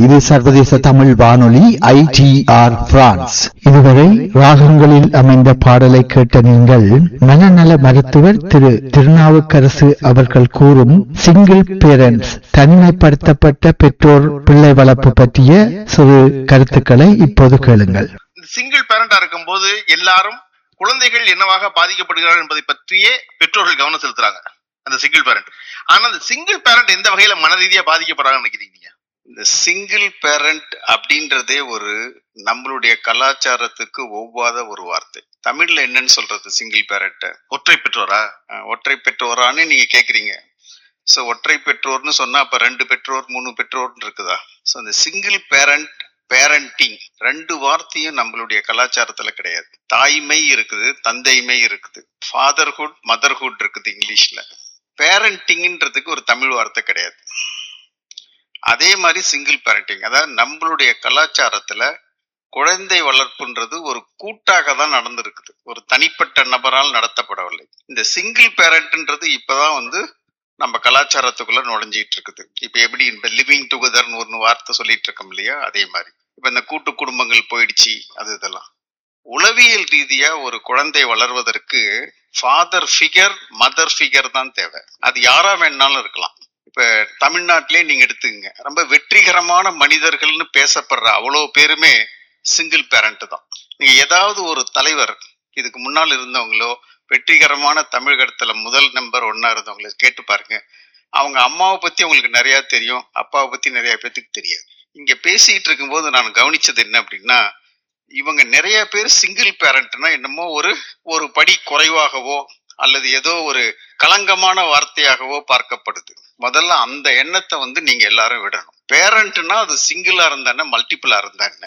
இது சர்வதேச தமிழ் வானொலி ஐடிஆர் பிரான்ஸ் இதுவரை ராகங்களில் அமைந்த பாடலை கேட்ட நீங்கள் மனநல மருத்துவர் திரு திருநாவுக்கரசு அவர்கள் கூறும் சிங்கிள் பேரண்ட்ஸ் தனிமைப்படுத்தப்பட்ட பெற்றோர் பிள்ளை வளர்ப்பு பற்றிய சிறு கருத்துக்களை இப்போது கேளுங்கள் சிங்கிள் பேரண்டா இருக்கும்போது எல்லாரும் குழந்தைகள் என்னவாக பாதிக்கப்படுகிறார்கள் என்பதை பற்றியே பெற்றோர்கள் கவனம் செலுத்துறாங்க அந்த சிங்கிள் பேரண்ட் ஆனா அந்த சிங்கிள் பேரண்ட் எந்த வகையில மன ரீதியா பாதிக்கப்படுறாங்கன்னு நினைக்கிறீங்க நீங்க? இந்த சிங்கிள் பேரண்ட் அப்படின்றதே ஒரு நம்மளுடைய கலாச்சாரத்துக்கு ஒவ்வாத ஒரு வார்த்தை தமிழ்ல என்னன்னு சொல்றது சிங்கிள் பேரண்ட் ஒற்றை பெற்றோரா ஒற்றை பெற்றோரான்னு நீங்க கேக்குறீங்க சோ ஒற்றை பெற்றோர்னு சொன்னா அப்ப ரெண்டு பெற்றோர் மூணு பெற்றோர்னு இருக்குதா சோ அந்த சிங்கிள் பேரண்ட் பேரண்டிங் ரெண்டு வார்த்தையும் நம்மளுடைய கலாச்சாரத்துல கிடையாது தாய்மை இருக்குது தந்தைமை இருக்குது ஃபாதர்ஹுட் மதர்ஹுட் இருக்குது இங்கிலீஷ்ல பேரண்டிங்ன்றதுக்கு ஒரு தமிழ் வார்த்தை கிடையாது அதே மாதிரி சிங்கிள் பேரண்டிங் அதாவது நம்மளுடைய கலாச்சாரத்துல குழந்தை வளர்ப்புன்றது ஒரு கூட்டாக தான் நடந்திருக்குது ஒரு தனிப்பட்ட நபரால் நடத்தப்படவில்லை இந்த சிங்கிள் பேரண்ட்ன்றது இப்பதான் வந்து நம்ம கலாச்சாரத்துக்குள்ள நுழைஞ்சிட்டு இருக்குது இப்ப எப்படி இந்த லிவிங் டுகெதர்னு ஒரு வார்த்தை சொல்லிட்டு இருக்கோம் இல்லையா அதே மாதிரி இப்ப இந்த கூட்டு குடும்பங்கள் போயிடுச்சு அது இதெல்லாம் உளவியல் ரீதியா ஒரு குழந்தை வளர்வதற்கு ஃபாதர் ஃபிகர் மதர் ஃபிகர் தான் தேவை அது யாரா வேணாலும் இருக்கலாம் இப்ப தமிழ்நாட்டிலே நீங்க எடுத்துக்கங்க ரொம்ப வெற்றிகரமான மனிதர்கள்னு பேசப்படுற அவ்வளோ பேருமே சிங்கிள் பேரண்ட் தான் நீங்க ஏதாவது ஒரு தலைவர் இதுக்கு முன்னால் இருந்தவங்களோ வெற்றிகரமான தமிழகத்துல முதல் நம்பர் ஒன்னா இருந்தவங்கள கேட்டு பாருங்க அவங்க அம்மாவை பத்தி உங்களுக்கு நிறைய தெரியும் அப்பாவை பத்தி நிறைய பேத்துக்கு தெரியாது இங்க பேசிட்டு இருக்கும்போது நான் கவனிச்சது என்ன அப்படின்னா இவங்க நிறைய பேர் சிங்கிள் பேரண்ட்னா என்னமோ ஒரு ஒரு படி குறைவாகவோ அல்லது ஏதோ ஒரு களங்கமான வார்த்தையாகவோ பார்க்கப்படுது முதல்ல அந்த எண்ணத்தை வந்து நீங்க எல்லாரும் விடணும் பேரண்ட்னா அது சிங்கிளா இருந்தா என்ன மல்டிபிளா இருந்தா என்ன